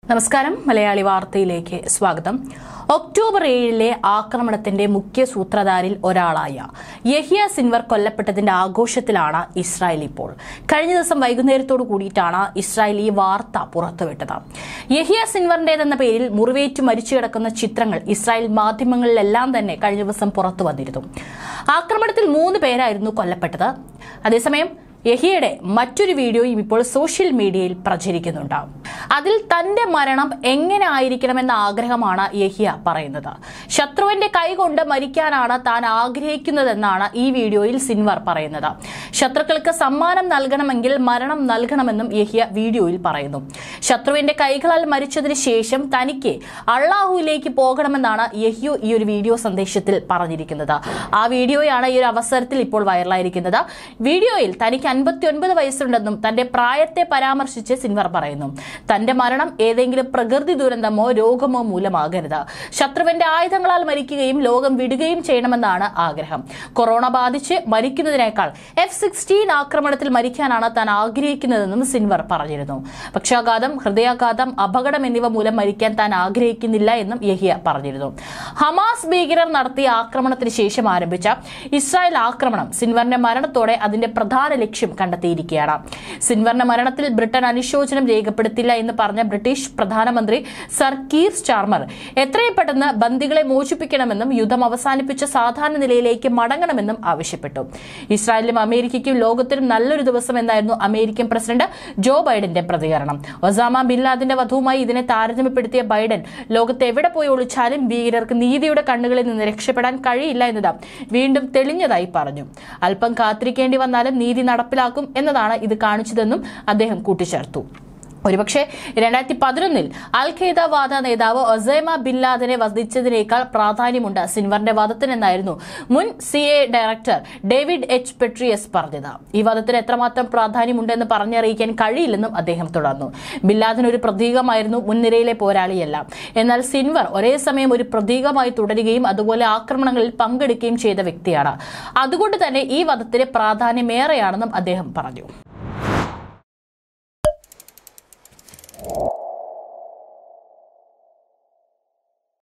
നമസ്കാരം മലയാളി വാർത്തയിലേക്ക് സ്വാഗതം ഒക്ടോബർ ഏഴിലെ ആക്രമണത്തിന്റെ മുഖ്യ സൂത്രധാരിൽ ഒരാളായ യഹിയ സിൻവർ കൊല്ലപ്പെട്ടതിന്റെ ആഘോഷത്തിലാണ് ഇസ്രായേൽ ഇപ്പോൾ കഴിഞ്ഞ ദിവസം വൈകുന്നേരത്തോടു കൂടിയിട്ടാണ് ഇസ്രായേൽ ഈ വാർത്ത പുറത്തുവിട്ടത് യഹിയ സിൻവറിന്റേതെന്ന പേരിൽ മുറിവേറ്റു മരിച്ചു കിടക്കുന്ന ചിത്രങ്ങൾ ഇസ്രായേൽ മാധ്യമങ്ങളിലെല്ലാം തന്നെ കഴിഞ്ഞ ദിവസം പുറത്തു വന്നിരുന്നു ആക്രമണത്തിൽ മൂന്ന് പേരായിരുന്നു കൊല്ലപ്പെട്ടത് അതേസമയം യഹിയുടെ മറ്റൊരു വീഡിയോയും ഇപ്പോൾ സോഷ്യൽ മീഡിയയിൽ പ്രചരിക്കുന്നുണ്ട് അതിൽ തന്റെ മരണം എങ്ങനെ ആയിരിക്കണമെന്ന ആഗ്രഹമാണ് യഹിയ പറയുന്നത് ശത്രുവിന്റെ കൈകൊണ്ട് മരിക്കാനാണ് താൻ ആഗ്രഹിക്കുന്നതെന്നാണ് ഈ വീഡിയോയിൽ സിൻവർ പറയുന്നത് ശത്രുക്കൾക്ക് സമ്മാനം നൽകണമെങ്കിൽ മരണം നൽകണമെന്നും യഹിയ വീഡിയോയിൽ പറയുന്നു ശത്രുവിന്റെ കൈകളാൽ മരിച്ചതിന് ശേഷം തനിക്ക് അള്ളാഹുവിലേക്ക് പോകണമെന്നാണ് യഹിയു ഈ ഒരു വീഡിയോ സന്ദേശത്തിൽ പറഞ്ഞിരിക്കുന്നത് ആ വീഡിയോയാണ് ഈ ഒരു അവസരത്തിൽ ഇപ്പോൾ വൈറലായിരിക്കുന്നത് വീഡിയോയിൽ തനിക്ക് അൻപത്തി ഒൻപത് വയസ്സുണ്ടെന്നും തന്റെ പ്രായത്തെ പരാമർശിച്ച് സിൻവർ പറയുന്നു തന്റെ മരണം ഏതെങ്കിലും പ്രകൃതി ദുരന്തമോ രോഗമോ മൂലമാകരുത് ശത്രുവിന്റെ ആയുധങ്ങളാൽ മരിക്കുകയും ലോകം വിടുകയും ചെയ്യണമെന്നാണ് ആഗ്രഹം കൊറോണ ബാധിച്ച് മരിക്കുന്നതിനേക്കാൾ എഫ് സിക്സ്റ്റീൻ ആക്രമണത്തിൽ മരിക്കാനാണ് താൻ ആഗ്രഹിക്കുന്നതെന്നും സിൻവർ പറഞ്ഞിരുന്നു പക്ഷാഘാതം ഹൃദയാഘാതം അപകടം എന്നിവ മൂലം മരിക്കാൻ താൻ ആഗ്രഹിക്കുന്നില്ല എന്നും യഹിയ പറഞ്ഞിരുന്നു ഹമാസ് ഭീകരർ നടത്തിയ ആക്രമണത്തിന് ശേഷം ആരംഭിച്ച ഇസ്രായേൽ ആക്രമണം സിൻവറിന്റെ മരണത്തോടെ അതിന്റെ പ്രധാന ലക്ഷ്യം കണ്ടെത്തിയിരിക്കുകയാണ് സിൻവറിന്റെ മരണത്തിൽ ബ്രിട്ടൻ അനുശോചനം രേഖപ്പെടുത്തില്ല എന്ന് പറഞ്ഞ ബ്രിട്ടീഷ് പ്രധാനമന്ത്രി സർ കീർ സ്റ്റാർമർ എത്രയും പെട്ടെന്ന് ബന്ദികളെ മോചിപ്പിക്കണമെന്നും യുദ്ധം അവസാനിപ്പിച്ച സാധാരണ നിലയിലേക്ക് മടങ്ങണമെന്നും ആവശ്യപ്പെട്ടു ഇസ്രായേലിലും അമേരിക്കയ്ക്കും ലോകത്തിനും നല്ലൊരു ദിവസം എന്നായിരുന്നു അമേരിക്കൻ പ്രസിഡന്റ് ജോ ബൈഡന്റെ പ്രതികരണം ഒസാമ ബിൻ ലാദിന്റെ വധവുമായി ഇതിനെ താരതമ്യപ്പെടുത്തിയ ബൈഡൻ ലോകത്ത് എവിടെ പോയി ഒളിച്ചാലും ഭീകരർക്ക് നീതിയുടെ കണ്ണുകളിൽ നിന്ന് രക്ഷപ്പെടാൻ കഴിയില്ല എന്നത് വീണ്ടും തെളിഞ്ഞതായി പറഞ്ഞു അല്പം കാത്തിരിക്കേണ്ടി വന്നാലും നീതി നടപ്പിലാക്കും എന്നതാണ് ഇത് കാണിച്ചതെന്നും അദ്ദേഹം കൂട്ടിച്ചേർത്തു ഒരുപക്ഷെ രണ്ടായിരത്തി പതിനൊന്നിൽ അൽ ഖൈദ വാദ നേതാവ് ഒസൈമ ബിൻ ലാദനെ വധിച്ചതിനേക്കാൾ പ്രാധാന്യമുണ്ട് സിൻവറിന്റെ വധത്തിനെന്നായിരുന്നു മുൻ C A director David H Petraeus പറഞ്ഞത് ഈ വധത്തിന് എത്രമാത്രം പ്രാധാന്യമുണ്ടെന്ന് പറഞ്ഞറിയിക്കാൻ കഴിയില്ലെന്നും അദ്ദേഹം തുടർന്നു ബിൻ ലാദൻ ഒരു പ്രതീകമായിരുന്നു മുൻനിരയിലെ പോരാളിയല്ല എന്നാൽ സിൻവർ ഒരേ സമയം ഒരു പ്രതീകമായി തുടരുകയും അതുപോലെ ആക്രമണങ്ങളിൽ പങ്കെടുക്കുകയും ചെയ്ത വ്യക്തിയാണ് അതുകൊണ്ട് തന്നെ ഈ വധത്തിന് പ്രാധാന്യമേറെയാണെന്നും അദ്ദേഹം പറഞ്ഞു